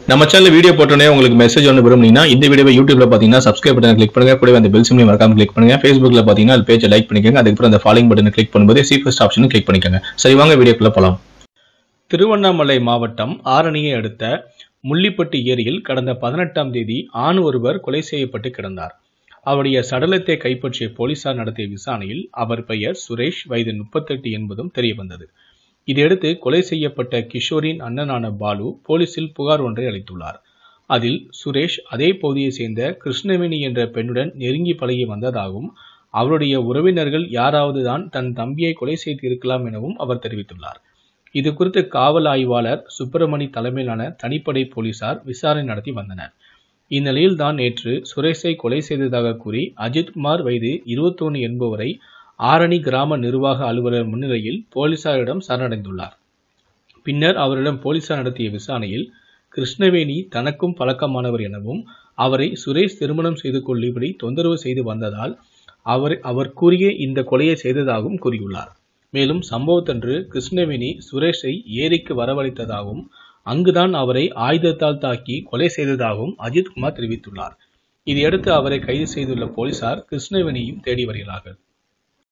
நம்ம channel video போட்டோன்னே உங்களுக்கு மெசேஜ் ஒன்று விரும்புனீங்கன்னா இந்த வீடியோவை யூடியூப்ல பார்த்தீங்கன்னா சப்ஸ்கிரைப் பட்டன் கிளிக் பண்ணுங்க கூடவே அந்த பெல் சிம்லையும் மறக்காம கிளிக் பண்ணுங்க ஃபேஸ்புக்ல பார்த்தீங்கன்னா அது பேஜை லைக் பண்ணிக்கோங்க அதுக்கப்புறம் அந்த ஃபாலோயிங் பட்டனை கிளிக் பண்ணும்போது சி ஃபர்ஸ்ட் ஆப்ஷனும் கிளிக் பண்ணிக்கோங்க சரி வாங்க வீடியோக்குள்ள போலாம் திருவண்ணாமலை மாவட்டம் ஆரணியை அடுத்த முள்ளிப்பட்டு ஏரியில் கடந்த பதினெட்டாம் தேதி ஆண் ஒருவர் கொலை செய்யப்பட்டு கிடந்தார் அவருடைய சடலத்தை கைப்பற்றிய போலீசார் நடத்திய விசாரணையில் அவர் பெயர் சுரேஷ் வயது முப்பத்தெட்டு என்பதும் தெரியவந்தது இதையடுத்து கொலை செய்யப்பட்ட கிஷோரின் அண்ணனான பாலு போலீசில் புகார் ஒன்றை அளித்துள்ளார் அதில் சுரேஷ் அதே பகுதியைச் சேர்ந்த கிருஷ்ணவேணி என்ற பெண்ணுடன் நெருங்கி பழகி வந்ததாகவும் அவருடைய உறவினர்கள் யாராவது தான் தன் தம்பியை கொலை செய்து இருக்கலாம் எனவும் அவர் தெரிவித்துள்ளார் இது குறித்து காவல் ஆய்வாளர் சுப்பிரமணி தலைமையிலான தனிப்படை போலீசார் விசாரணை நடத்தி வந்தனர் இந்நிலையில் தான் நேற்று சுரேஷை கொலை செய்ததாக கூறி அஜித்குமார் வயது இருபத்தொன்னு என்பவரை ஆரணி கிராம நிர்வாக அலுவலர் முன்னிலையில் போலீசாரிடம் சரணடைந்துள்ளார் பின்னர் அவரிடம் போலீசார் நடத்திய விசாரணையில் கிருஷ்ணவேணி தனக்கும் பழக்கமானவர் எனவும் அவரை சுரேஷ் திருமணம் செய்து கொள்ளும்படி தொந்தரவு செய்து வந்ததால் அவர் அவர் கூறிய இந்த கொலையை செய்ததாகவும் கூறியுள்ளார் மேலும் சம்பவத்தன்று கிருஷ்ணவேணி சுரேஷை ஏரிக்கு வரவழைத்ததாகவும் அங்குதான் அவரை ஆயுதத்தால் தாக்கி கொலை செய்ததாகவும் அஜித்குமார் தெரிவித்துள்ளார் இதையடுத்து அவரை கைது செய்துள்ள போலீசார் கிருஷ்ணவேணியும் தேடி வருகிறார்கள்